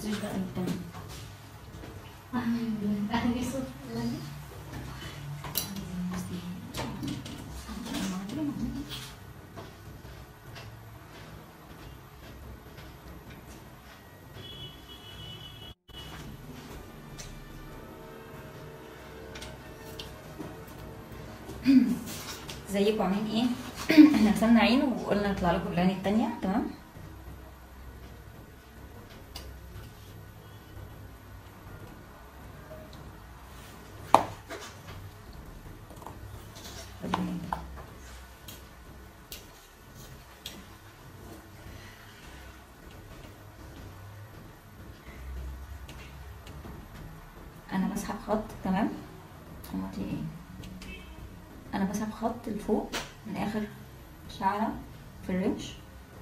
تبصيش بقى للتاني اهلي صوت ازيكم عاملين ايه احنا رسمنا عين وقلنا نطلع لكم العين التانية تمام انا بسحب خط تمام خطي ايه انا بسحب خط لفوق من اخر شعره في الرمش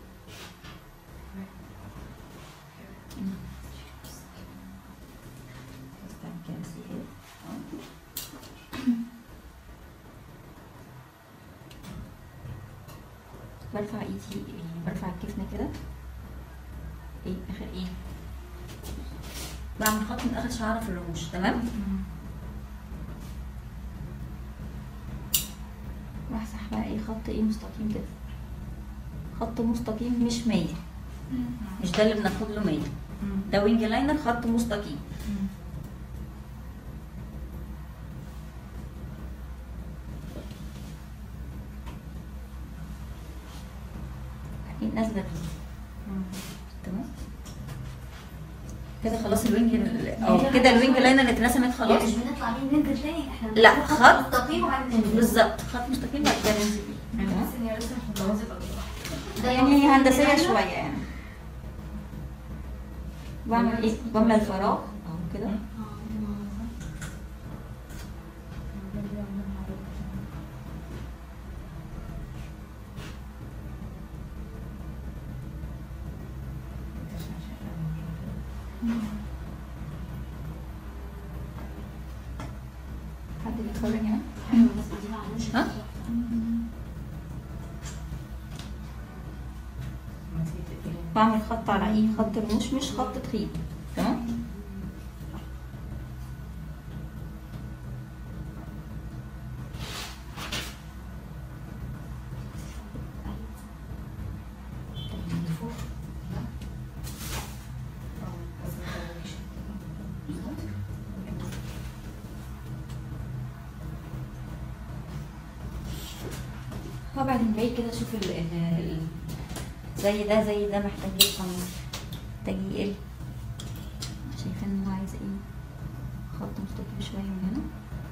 برفع ايدي يعني برفع الكفن كده ايه اخر ايه بعمل خط من اخر شعره في الرموش تمام بمسح بقى ايه خط ايه مستقيم كده خط مستقيم مش مايل مش ده اللي بناخد له مايل ده وينج لاينر خط مستقيم بعدين نازله بيه تمام كده خلاص الوينج او كده الوينج لاينر اللي اترسمت خلاص مش بنطلع بيه ننزل تاني احنا لا، بناخد خط. مستقيم وبعدين ننزل بالظبط خط مستقيم بعد كده ننزل بيه تمام؟ بحس اني لسه مش متوظفه ده يعني هي هندسيه شويه يعني بعمل ايه بملى الفراغ اهو كده حد بيتفرج هنا ها بعمل خط على ايه خط رموش مش خط تخيط تمام وبعد الباقي كده اشوف ال ال- ال- زي ده زي ده محتاج ايه قانون محتاج يقل شايفين ان هو عايز ايه خط مستقيم شويه من هنا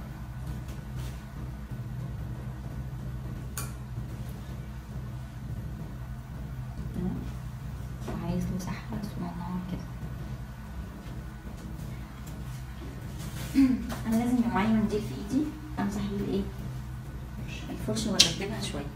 تمام وعايز له سحبه صغننه كده انا لازم يبقى معايا منديل في ايدي امسح بيه الايه الفرشه وارتبها شويه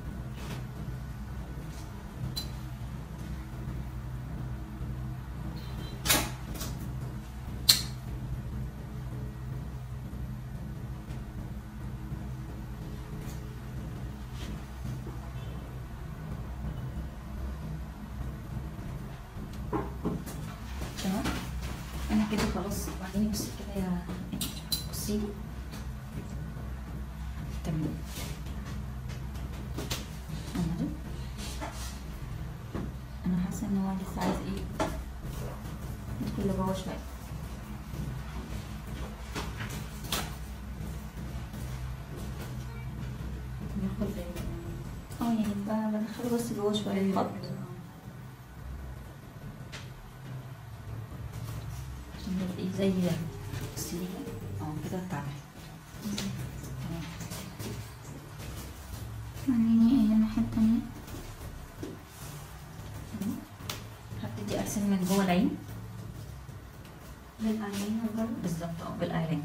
تمام انا كده خلاص وبعدين بصي كده يا بصي لي تمام انا ده انا حاسه ان هو لسه عايز ايه يدخل لجوه شويه اه يعني ب- بدخله بس جوه شويه خط عشان يبقى ايه زي بصي لي اه كده اتعمل تمام وريني ايه الناحية التانية تمام. هبتدي ارسم من جوه العين بالعينين برضه بالظبط اه بالاعلام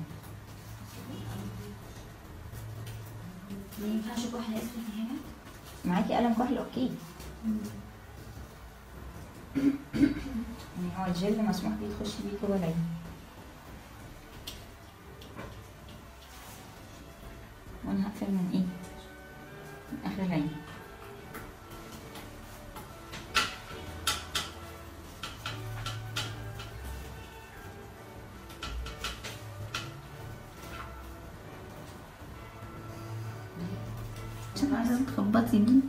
ما ينفعش كحل اسود هنا معاكي قلم كحل اوكي يعني هو الجل مسموح بيه تخشي بيه جوه العين وانا هقفل من ايه من اخر العين عايزة تخبطي بيه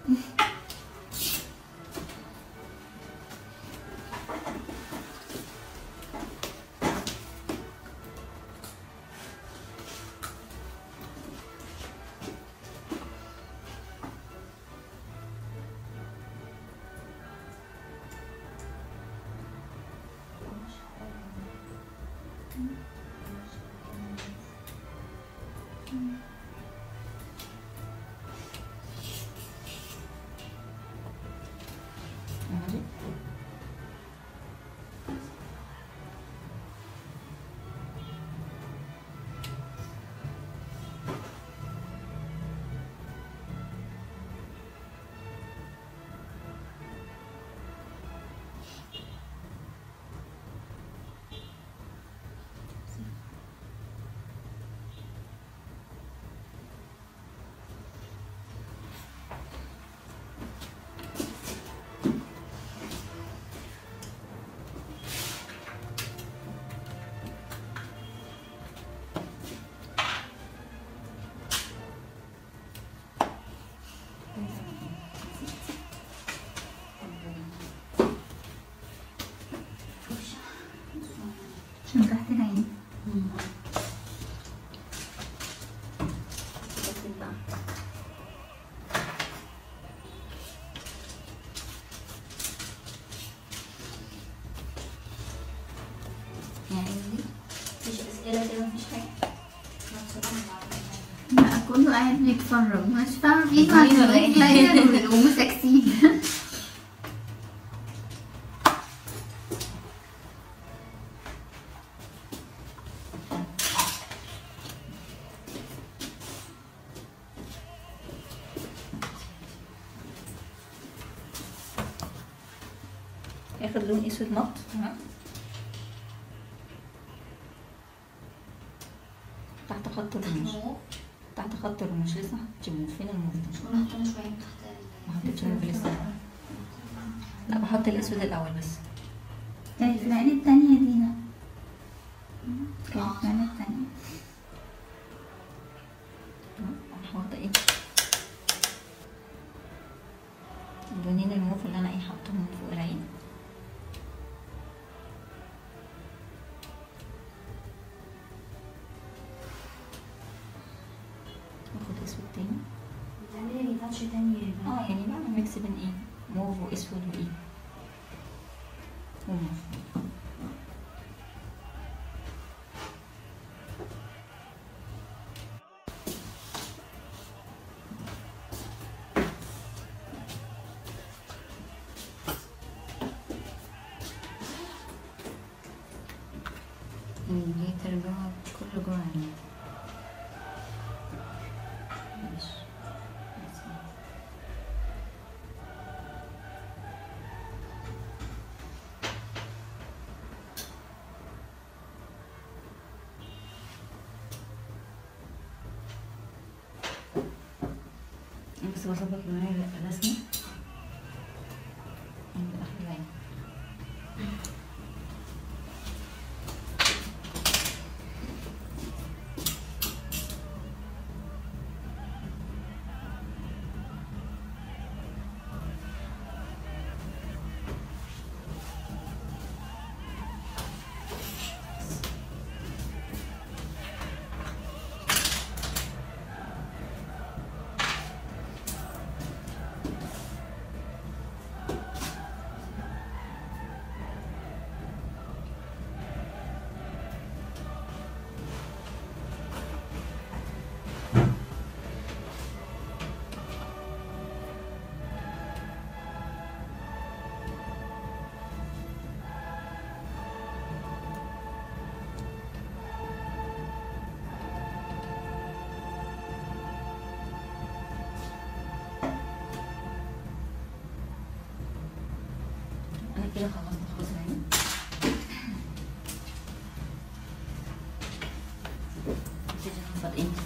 اهدي. عشان تحت العين بسيط بقى يعني دي مفيش اسئله كده مفيش حاجه مبسوطة من بعض. لا كله قاعد بيتفرج مش فاهمة في مين ولا إيه؟ بيقوموا ساكتين ياخد لون اسود مط تمام تحت خط الرموش موف تحت خط الرموش لسه محطتش موف فين الموف ده؟ كنا حاطين شويه من تحت ما حطيتش موف لسه لا بحط الاسود الاول بس كانت العين التانية دينا كانت العين التانية هحط ايه اللونين الموف اللي انا ايه حاطهم فوق العين واخد اسود تاني بتعملي لي تاتش تاني اه يعني بعمل ميكس بين ايه موف واسود وايه وموف دي ترجمة كله جوه يعني ماشي بسيط. بس بظبط معايا الرسمة عند آخر العين أنا كده خلصت خلاص العين نبتدي نخفض ايه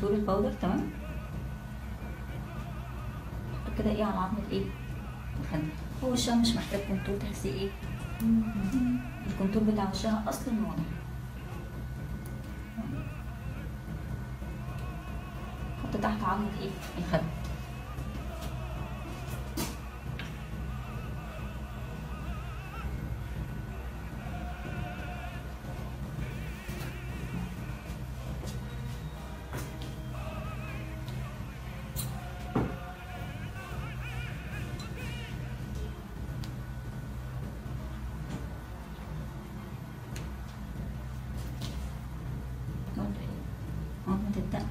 كونتور الباودر تمام حط كده ايه على عظمة ايه الخد هو وشها مش محتاج كونتور تحسي ايه الكونتور بتاع وشها اصلا واضح حط تحت عظمة ايه الخد عظمة الدقن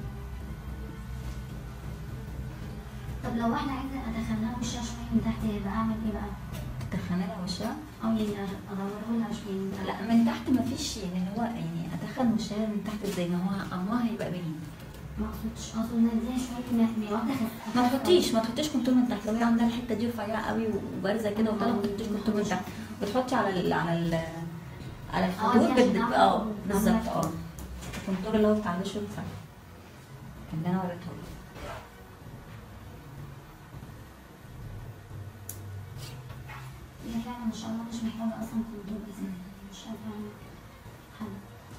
طب لو واحدة عايزة أدخلها وشها شوية من تحت يبقى أعمل إيه بقى؟ تدخلي لها وشها أو يعني أدوره لها شوية من تحت لا من تحت مفيش يعني هو يعني ادخل وشها من تحت زي ما هو عمرها هيبقى باين ما أقصدش أقصد إن اديها شوية من من واحدة خفيفة. ما تحطيش ما تحطيش كونتور من تحت لو هي عندها الحته دي رفيعه قوي وبارزه كده وطالعه ما تحطيش كونتور من تحت بتحطي على ال على ال على الخدود دي عشان بت- أعمل اه عملية. بالظبط اه الكونتور اللي هو بتاع الوش بتاع اللي انا وريته لك هي فعلا ما شاء الله مش محتاجة أصلا كونتور بس مش قادرة أعمل حاجة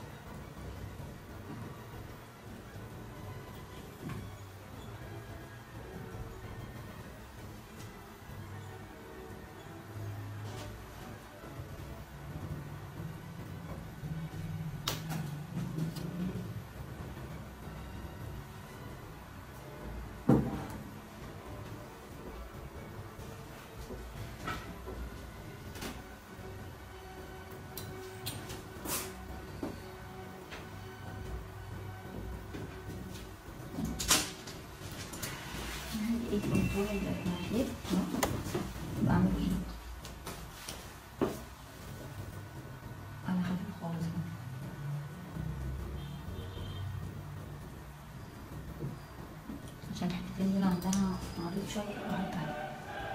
ايه كونتور الناحية بعمل ايه على خفيف خالص كده. عشان الحتتين دول عندها عريض شوية عريض عليه.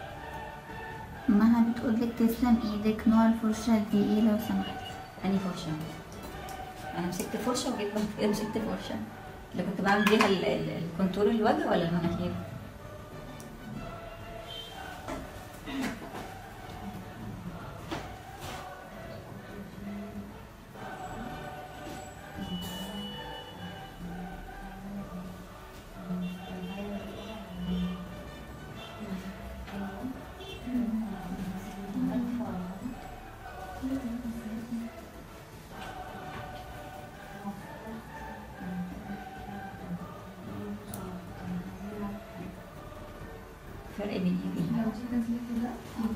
مها بتقولك تسلم ايدك نوع الفرشة دي ايه لو سمحت أنهي فرشة؟ أنا مسكت فرشة وجيت بعد كده مسكت فرشة اللي كنت بعمل بيها ال- ال- الكونتور الوجه ولا المناخير؟ فرق بين ايه وإيه؟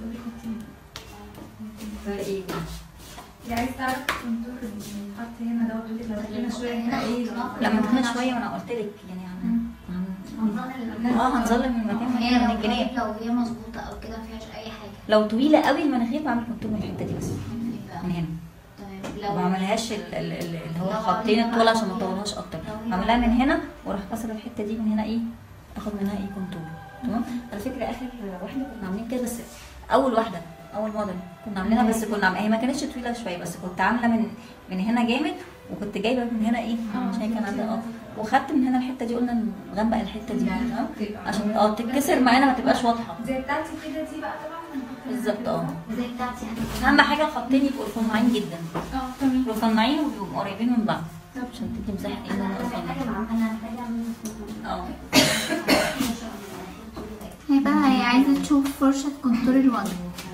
فرق ايه وإيه؟ اللي عايز تعرف الكونتور اللي بيتحط هنا ده بتقولي لو دخلنا شويه هنا ايه لما دخلنا شوية وأنا قلت لك يعني عن عن هنظلم اه هنظلم من مكان هي مكان من لو الجناب لو هي مظبوطة أو كده مفيهاش أي حاجة لو طويلة قوي المناخير بعمل كونتور من الحتة دي بس يبقى من هنا تمام ما لو بعملهاش ال- ال- ال- اللي هو لو خطين عملنا الطول بقى عشان ما كونتور. اطولهاش اكتر لو هي بعملها من هنا واروح كسر الحته دي من هنا ايه اخد منها ايه كونتور تمام على فكره اخر واحده كنا عاملين كده بس اول واحده اول موديل كنا عاملينها بس كنا عاملين هي ما كانتش طويله شويه بس كنت عامله من من هنا جامد وكنت جايبه من هنا ايه عشان كان عندها اه وخدت من هنا الحته دي قلنا نغمق الحته دي تمام عشان اه تتكسر معانا ما تبقاش واضحه زي بتاعتي كده دي بقى طبعا بالظبط اه زي بتاعتي أنا اهم حاجه الخطين يبقوا رفيعين جدا اه تمام رفيعين ويبقوا قريبين من بعض عشان تدي مساحه ايه أنا إن أنا أنا محتاجة رفيعين. مع- أنا محتاجة أعمل كونتور. اه ما شاء الله هي بقى هي عايزة تشوف فرشة كونتور الوجه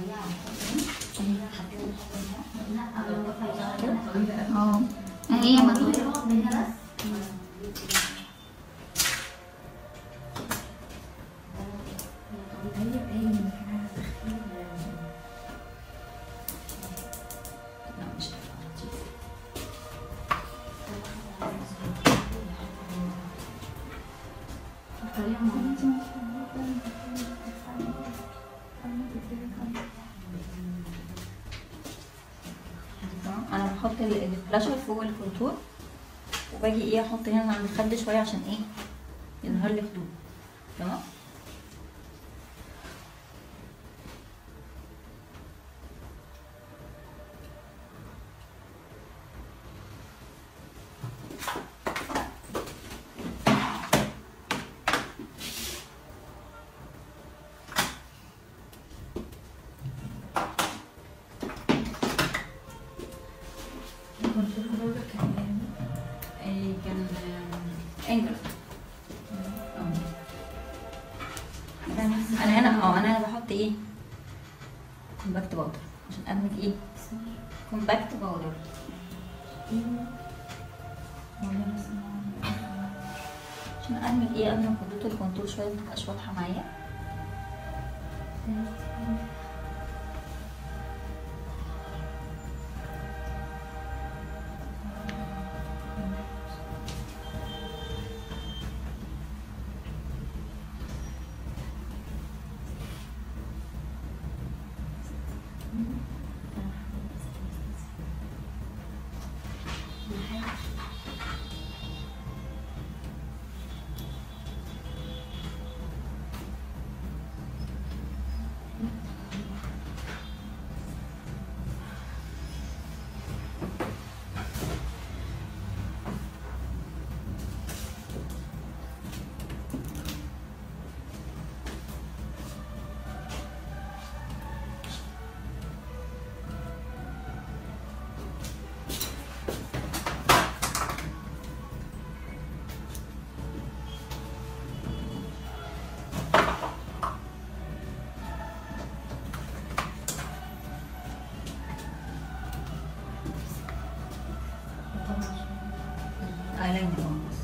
اه هي مضغوطة لا مش هينفع. تمام؟ انا بحط ال- الفلاشر فوق الكونتور وباجي ايه احط هنا عند الخد شويه عشان ايه يظهر لي خدود تمام انا هنا اه انا هنا بحط ايه كومباكت باودر عشان ادمج ايه كومباكت باودر عشان ادمج ايه ادمج خطوط الكونتور شويه متبقاش واضحه معايا ايلاينر اه بس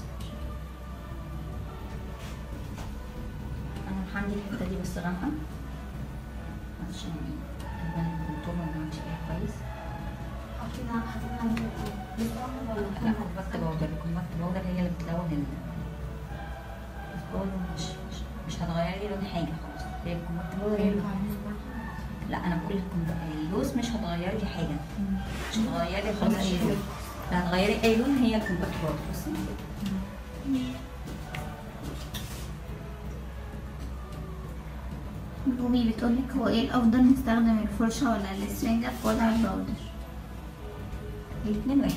انا عندي الحته دي بس غامقه عشان يبان الكونتور ما بعملش فيها كويس حطينا حطينا بس لا كومباكت باودر الكومباكت باودر هي اللي بتلون ال بس باودر مش مش, مش هتغير لي لون حاجه خالص هي الكومباكت باودر هي اللي لا انا بقول الكومباكت اللوز مش هتغير لي حاجه مش هتغير لي خالص اي لون لا هتغيري اي لون هي الكومباكت باودر بصي روبي بتقولك هو ايه الافضل نستخدم الفرشة ولا السرنجة في وضع الباودر الاثنين واحد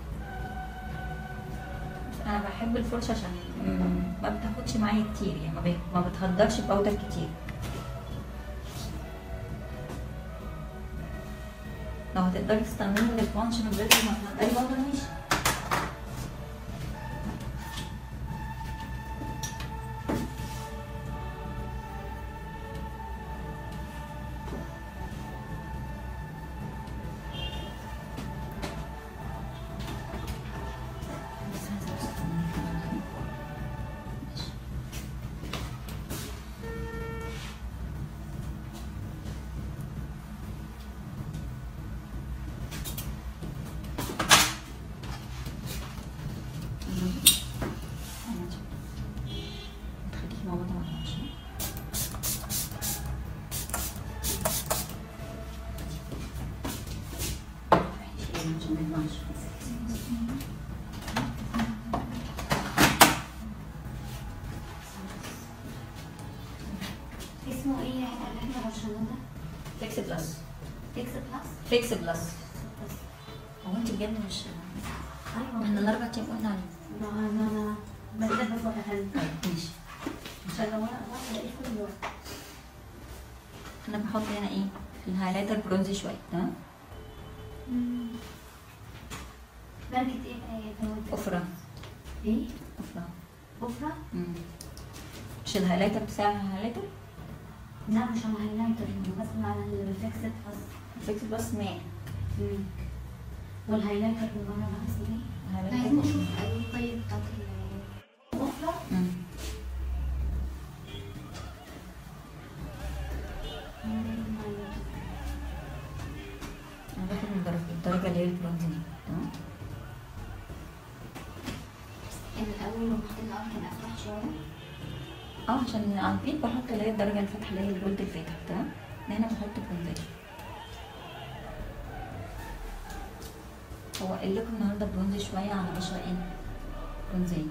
بس انا بحب الفرشه عشان مم، ما بتاخدش معايا كتير يعني ما, بي... ما بتهدرش باودر كتير لو هتقدري تستخدمي الفانكشن بيرد ما تهدري باودر ماشي بس عايزة أستخدم الفانكشن. ماشي. تخليكي موجودة معايا عشان شيلي عشان ما يضمنش. اسمه ايه اللي احنا رشناه ده؟ فيكس بلس اكس بلس فيكس بلس هو انت بجد مش ايوه احنا الاربع ايام قلنا عليه ما ما ما بس ده بس بتكلم طيب ماشي عشان لو انا واحده الاقيه كل الوقت انا بحط هنا ايه في الهايلايتر برونزي شويه تمام ماركة ايه بقى يا فوات؟ افرة ايه؟ افرة أفرة؟ مم. مش الهايلايتر بتاع الهايلايتر لا مش على الهايلايتر بس على الفيكسد بس فيكس بلس ماء والهايلايتر بالمرة بقى اسمه ايه؟ عايزين هايلايتر نشوف اي طيب بتاعت أفرة؟ مم. انا باخد من الدرجة الدرجة اللي هي البرونزي دي تمام الأول لما حطينا الأول كان أفتح شوية اه عشان على البيت بحط اللي هي الدرجة الفاتحة اللي هي الجولد الفاتح تمام هنا بحط برونزي هو قال لكم النهارده برونزي شوية على بشرة ايه برونزية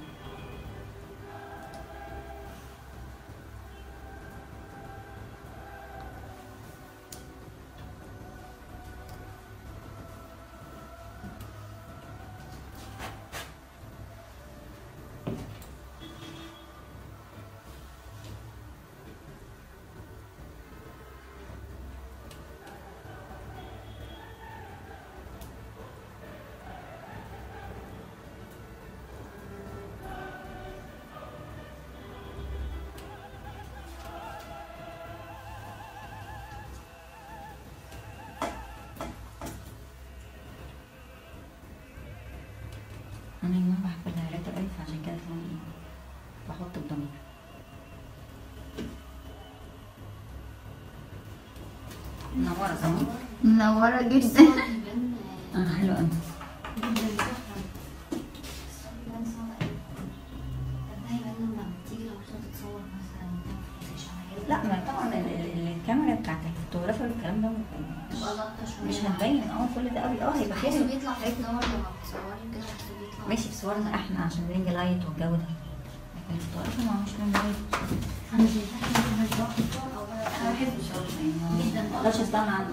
منوره صح منورة جدا الصور بيبان اه حلو قوي جدا تحفة الصور بيبان صعب أوي. طب ده هيبان لما تيجي لو تتصور مثلا مش عملية لا ما طبعا ال- ال- الكاميرا بتاعت الفوتوغرافر والكلام ده تبقى لقطة شوية مش هتبين اه كل ده قوي اه هيبقى بحسه فيه بيطلع في الصور لما بتصوري كده بحسه بيطلع ماشي في صورنا احنا عشان رينج لايت والجو ده لكن الفوتوغرافر ما هو مش رينج لايت أنا شايفاها إنها مش واخدة صور أو بره انا بحب الشغل يعني جدا ما اقدرش استغنى عنه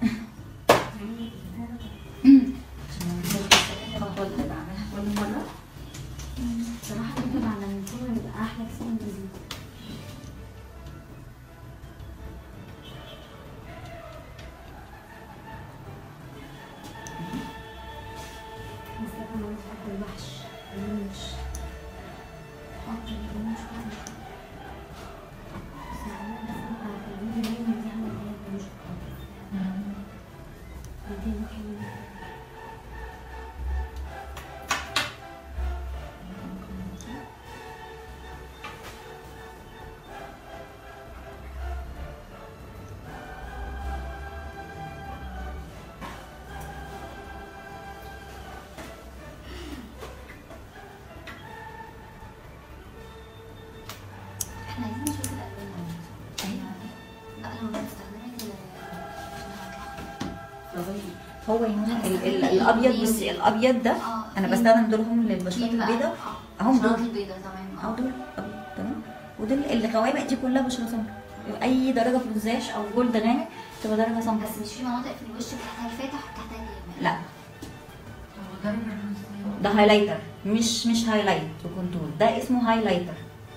الخطوه اللي بعملها كل مره بصراحة بيبقى على الصور بيبقى أحلى كتير من الفيديو بس أنا ما بحب الوحش الرموش حط الرموش كده بس أنا بسمع في الفيديو دايما دي عاملة اللي هي الرموش بعدين حلوة احنا عايزين نشوف الألوان أيوة. لا لما بستخدمك هو يمين ال- ال- الابيض بس الابيض ده اه انا بستخدم دول هم للبشرات البيضاء اهم هم دول. دول البيضاء تمام او دول ابيض تمام ودول الغوامق دي كلها بشره سمراء اي درجه برونزاج او جولد غامق تبقى درجه سمراء بس مش في مناطق في الوش بتاعتها الفاتح وبتاعتها الغامق لا ده هايلايتر مش مش هايلايت وكونتور ده اسمه هايلايتر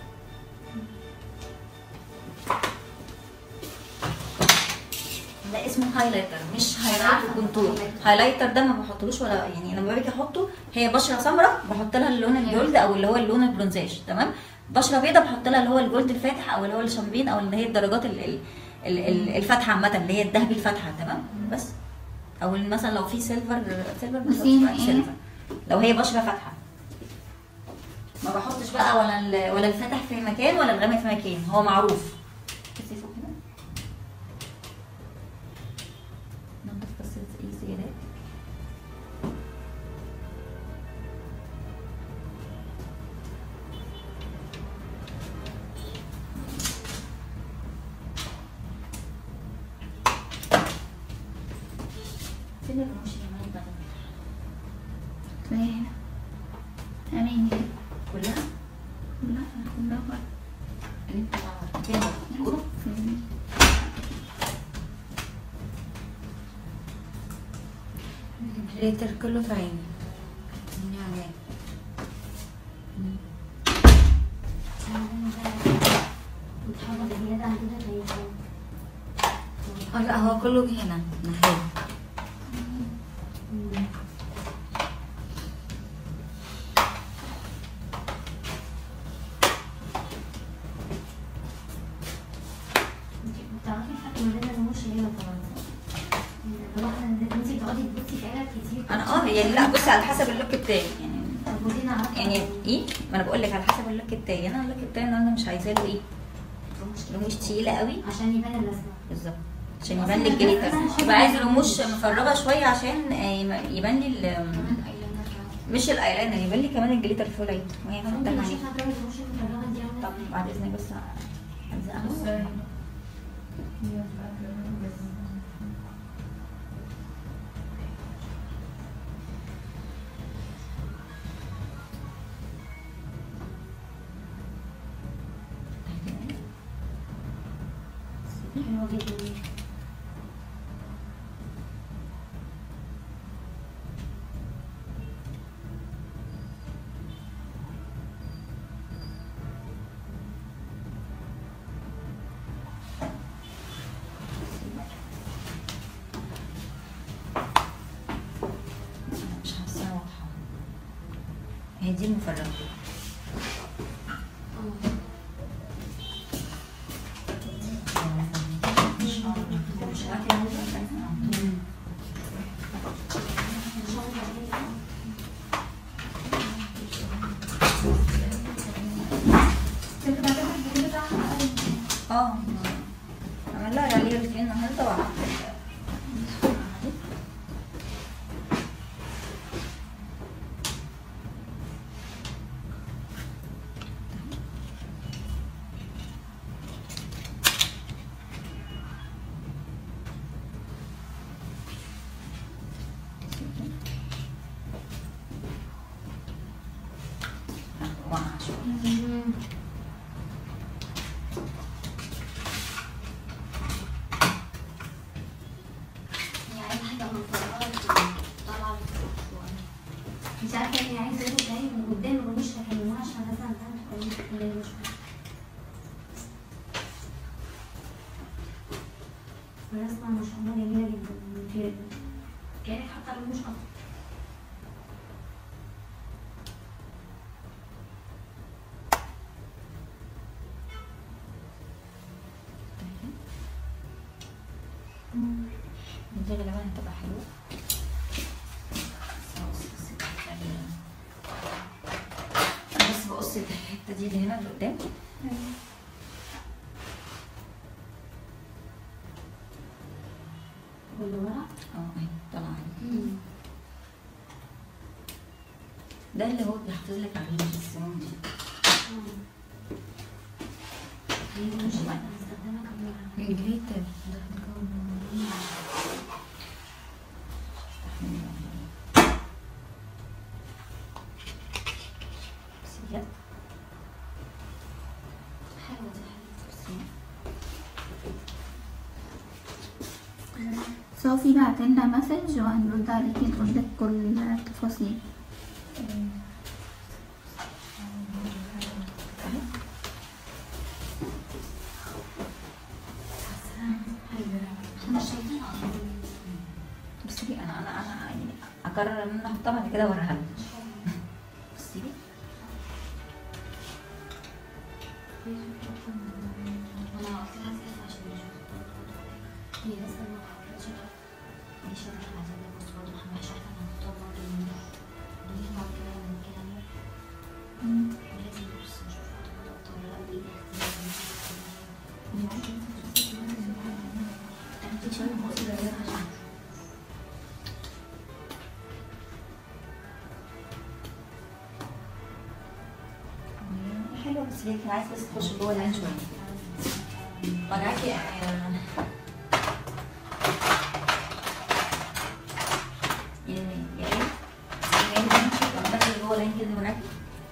ده اسمه هايلايتر مش هايلايت وكونتور هايلايتر ده ما بحطلوش ولا يعني لما باجي احطه هي بشره سمراء بحط لها اللون الجولد او اللي هو اللون البرونزاج تمام بشره بيضاء بحط لها اللي هو الجولد الفاتح او اللي هو الشامبين او اللي هي الدرجات ال- ال- ال- ال- الفاتحه عامه اللي هي الذهبي الفاتحه تمام بس او مثلا لو في سيلفر سيلفر بس نسيم بقى إيه؟ سيلفر لو هي بشره فاتحه ما بحطش بقى ولا ال- ولا الفاتح في مكان ولا الغامق في مكان هو معروف بصي فوق كده نضف بس ايه السيارات فين الرموش اللي معايا بقى؟ تلاقي هنا أمين هنا كلها؟ كلها كلها بقى. اللي انت عملتها. فين بقى؟ فين؟ الليتر كله في عيني يعني بتحرك زيادة عن كده زي اه لا هو كله هنا ناحية بتعرفي الفرق ما بين الرموش اللي هي طبعا الواحدة ان انت بتقعدي تبصي في عينك كتير انا اه يعني لا بصي على حسب اللوك بتاعي يعني طب ودي نعرفها يعني ايه ما انا بقول لك على حسب اللوك بتاعي انا اللوك بتاعي النهارده مش عايزاه له ايه رموش تقيله قوي عشان يبان الرسمة بالظبط عشان يبان لي الجليتر يبقى عايز رموش مفرغه شويه عشان آه، يم- يبان لي ال- كمان ايلاينر كمان مش الايلاينر يبان لي كمان الجليتر فول عيد وهي ممكن فتحها نشوف مكان الرموش المفرغة دي عاملة طب بعد اذنك بس هلزقها حلوة جدا مش حاساها واضحه هي دي المفرغه اه عمل لها عليه رجلين النهارده وعملت هي عايزة حاجة من فراغ طالعة لفوق شوية. مش عارفة هي عايزة ايه جاي من قدام الرموش تكلموها عشان مثلا تعمل الرموش كلها مش الرسمة ما شاء الله جميلة جدا مثيرة جدا كأنك حاطة الرموش أكتر دي غالبا هتبقى حلوة أنا بس بقص الحتة دي اللي هنا اللي قدام واللي ورا اه اهي طالعة اهي. ده اللي هو بيحافظ لك على الرموش السنون دي هي مش بستخدمها كمان الجليتر بس حلوة دي حلوة صوفي بعتلنا مسج وهنرد عليكي نقول لك كل التفاصيل احنا مش شايفين اصلا بصي انا انا انا يعني اقرر ان انا احطها بعد كده اوريها لك بصي انا قلت لها سيف عشان نشوف هي لسه ما عرفتش دي شرح العزيزة بس برضه محمد مش عارفة انا هختار برضه مين دي بعد كده من كده لازم نبص نشوف هتاخد اكتر ولا لا بايدي تاخدي شوية مصر عشان حلوه بس هي كان عايز بس تخش جوه العين شويه وجعتي يعني يا يا ايه يا ايه لما دخل جوه العين كده وجعتي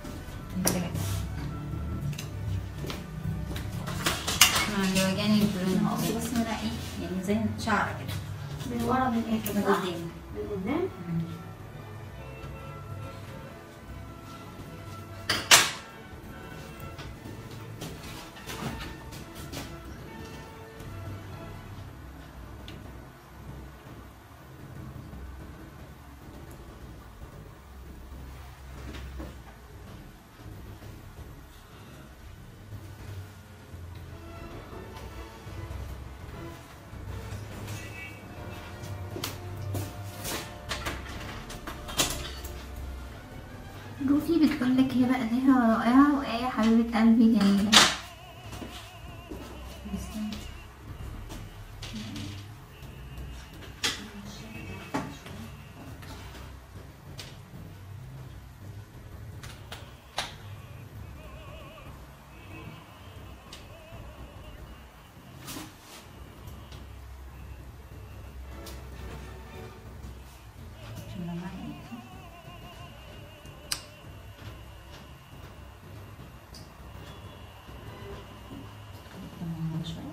اللي وجعني انا قصدي بس ان انا ايه يعني زي شعر كده من ورا من ايه من كده قدام من قدام روفي بتقول لك هي بقى ايديها رائعة وآية حبيبة قلبي جميلة عشان لما أعمل إيه. كمان شوية.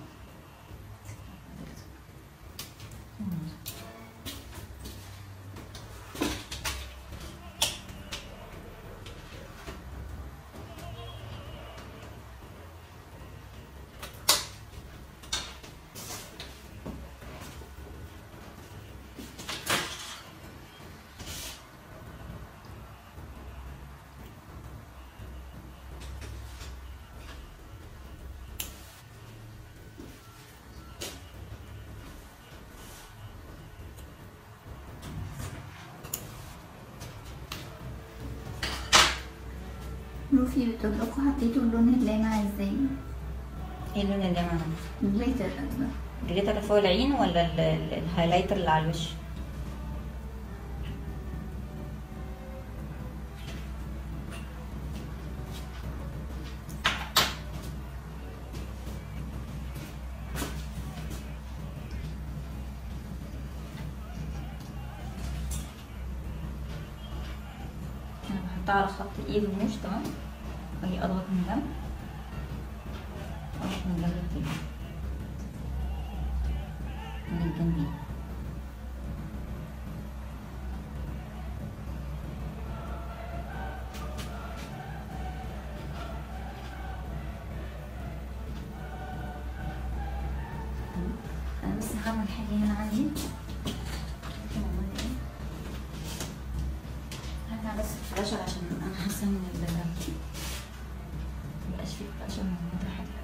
روفي بتقول لكم حطيتوا اللون اللامع ازاي ايه اللون اللي معانا؟ جليتر قصدي الجليتر اللي فوق العين ولا ال- ال- الهايلايتر اللي على الوش؟ انا بحطها على خط الايد والوش تمام واجي اضغط من جنب اضغط من جنب التاني من الجنبين انا بس هعمل حاجه هنا عندي ممكن أعمل إيه؟ هرجع بس الفلاشر عشان انا حاسه ان ال مبقاش فيه فلاشر موجود حاجه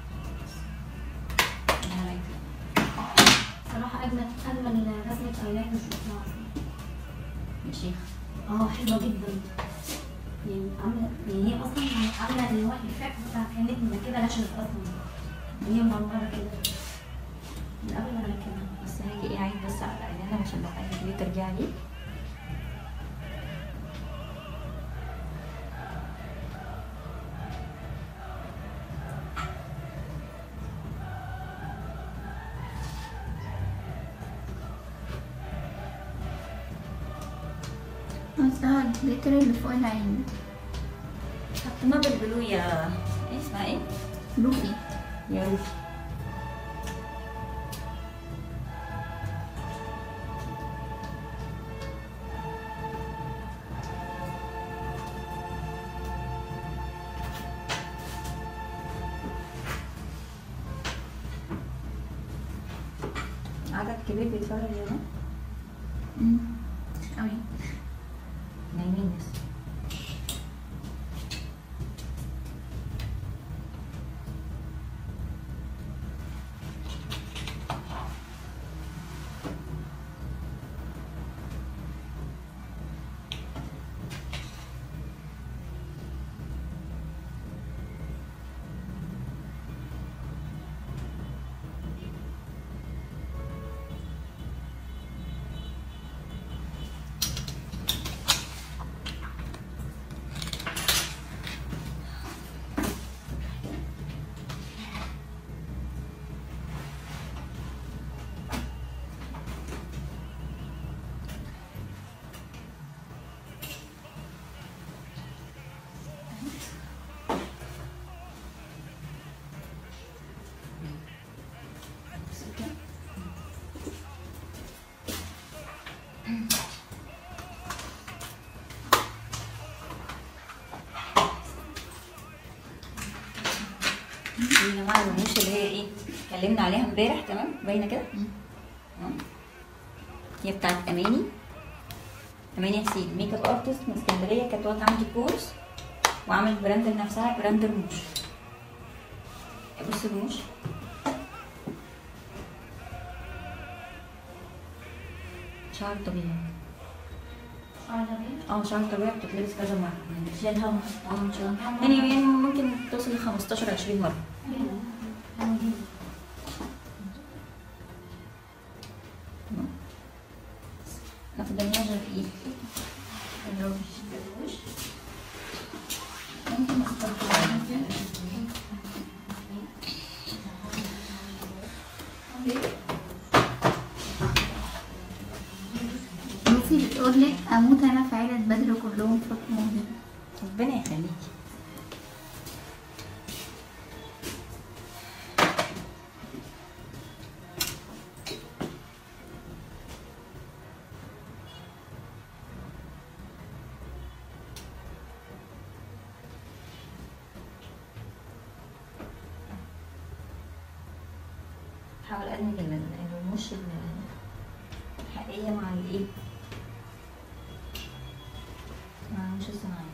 أنا رايقة. صراحة أجمل أجمل رسمة أيلاينر شفتها أصلا يا شيخ اه حلوة جدا يعني عاملة يعني هي أصلا عاملة اللي هو الإفكت بتاع كأنك مركبة لاشز أصلا هي منورة كده من قبل ما أركبها بس هاجي ايه عايز بس على العينة عشان لو عايز دي ترجع لي قصدها الجليتر اللي فوق العين حطيناه بالبلو يا ايه اسمها ايه؟ لوفي يا روفي عدد كبير بيتفرج هنا مم. مش قوي نايمين بس دي يا جماعه الرموش اللي هي ايه اتكلمنا عليها امبارح تمام باينه كده تمام هي بتاعت اماني اماني حسين ميك اب ارتست من اسكندريه كانت واخده عندي كورس وعملت براند لنفسها براند رموش بص الرموش شعر طبيعي اه شعر طبيعي بتتلبس كذا مره يعني شيلها اه ان شاء الله يعني يعني ممكن توصل ل 15 20 مره ما فضلناش غير ايه الروش ممكن استخدم لوفي بتقول لك اموت انا في عيلة بدر كلهم فاطمة دي ربنا يخليكي حاول ادمج ال- الرموش ال- الحقيقية مع الايه مع الرموش الصناعية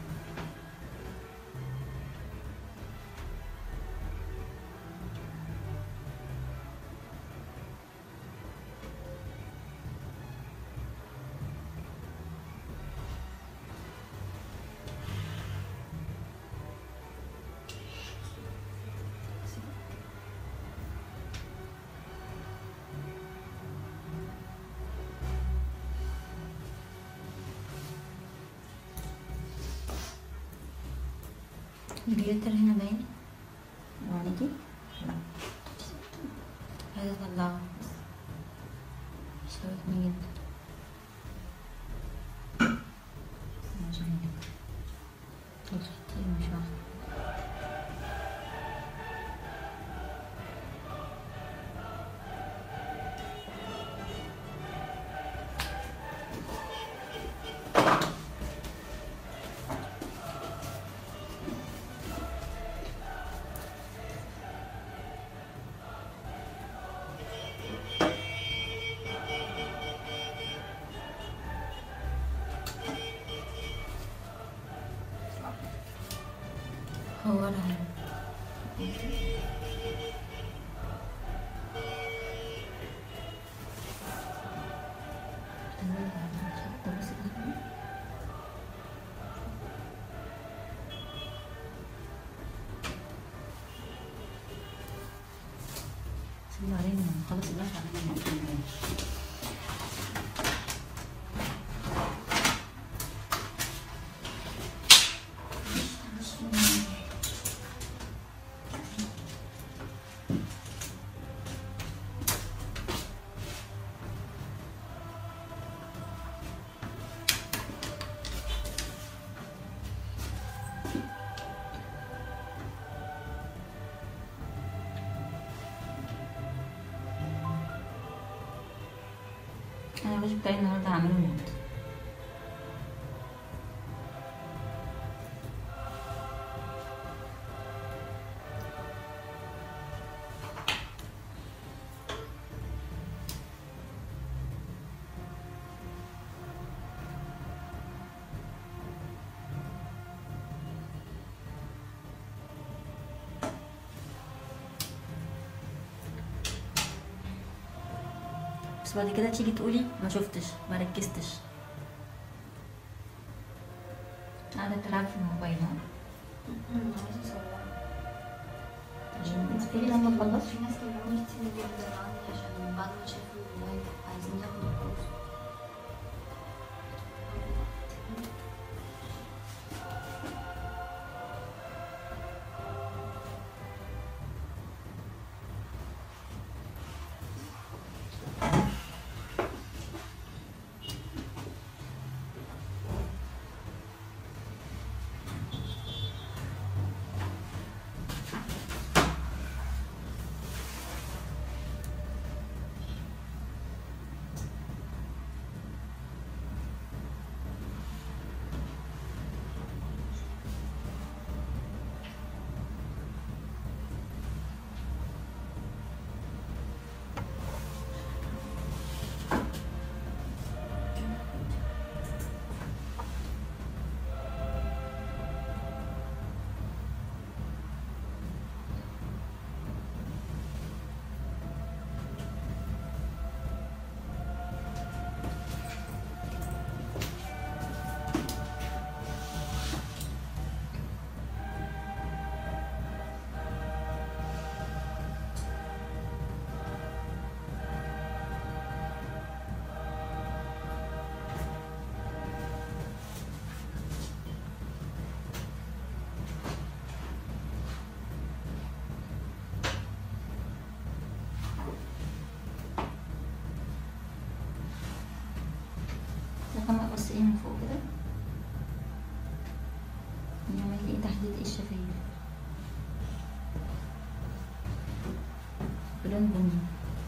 الجليتر هنا باين وعليكي لا هذا طلعه بس شوقني جدا عشان كده. طلعتي مش واحدة سيبوا علينا لما نخلص اللحمة علينا نقفل انا الرز بتاعي النهارده هعمله موت بس بعد كده تيجي تقولي ما شفتش ما ركزتش قاعدة تلعب في الموبايل ها عايزة أصورها. عشان تقولي لما نخلص في ناس كلموني كتير جدا عني عشان بعد ما شافوا اللايف عايزين ياخدوا الكورس رقم بس ايه من فوق كده نعمل ايه تحديد الشفايف بلون بني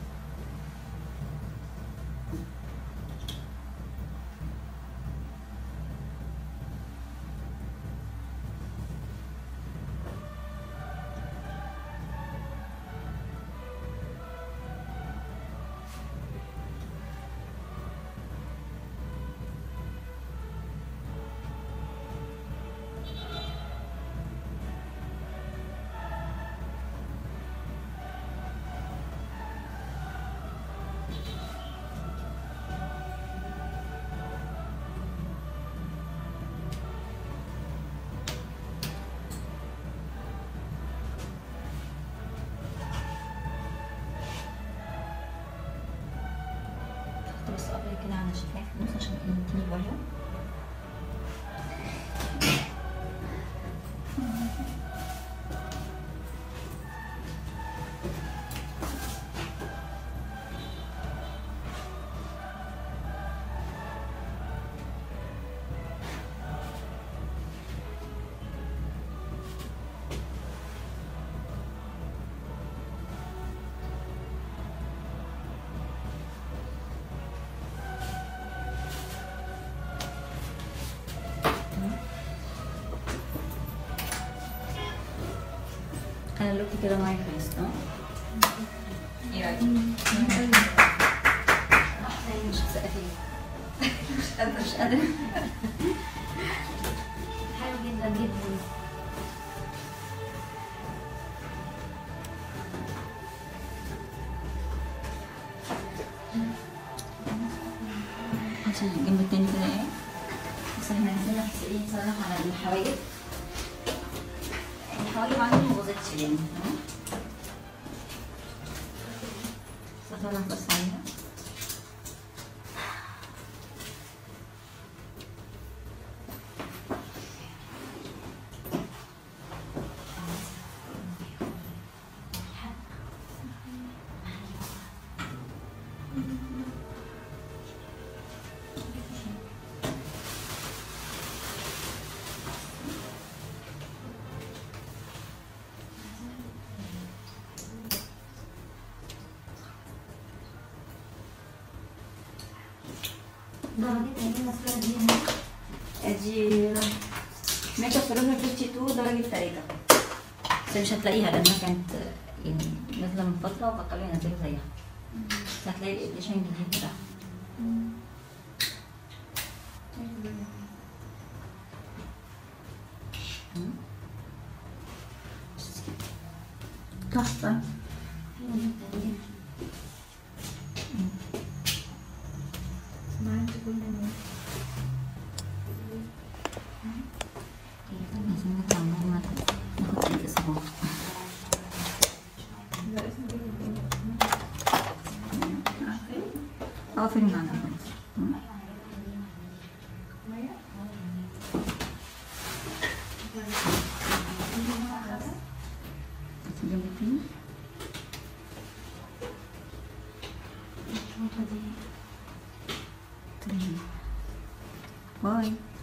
حط بس ابيض كده على الشفايف في النص عشان يديني بره انا اللوك كده معايا خلاص اه ايه رايك مش سقفين مش قادره مش قادره حلو جدا جدا انت الجنب التاني كده ايه بس احنا عايزين بس ايه نصلح على الحواجب الحواجب عندي ما باظتش يعني تمام صلح بس عليها درجة ايه المسكرة دي هنا؟ ادي ميك اب فروزن 52 درجة 3 بس مش هتلاقيها لانها كانت يعني نازلة من فترة وبطلوا ينزلوا زيها بس هتلاقي الاديشن الجديد ده مم. تحفة هي دي التانية. عايزين نطلع من المدرسة ناخد أي أسبوع اه فيلم عن المدرسة مم. الجنب التاني تمام باي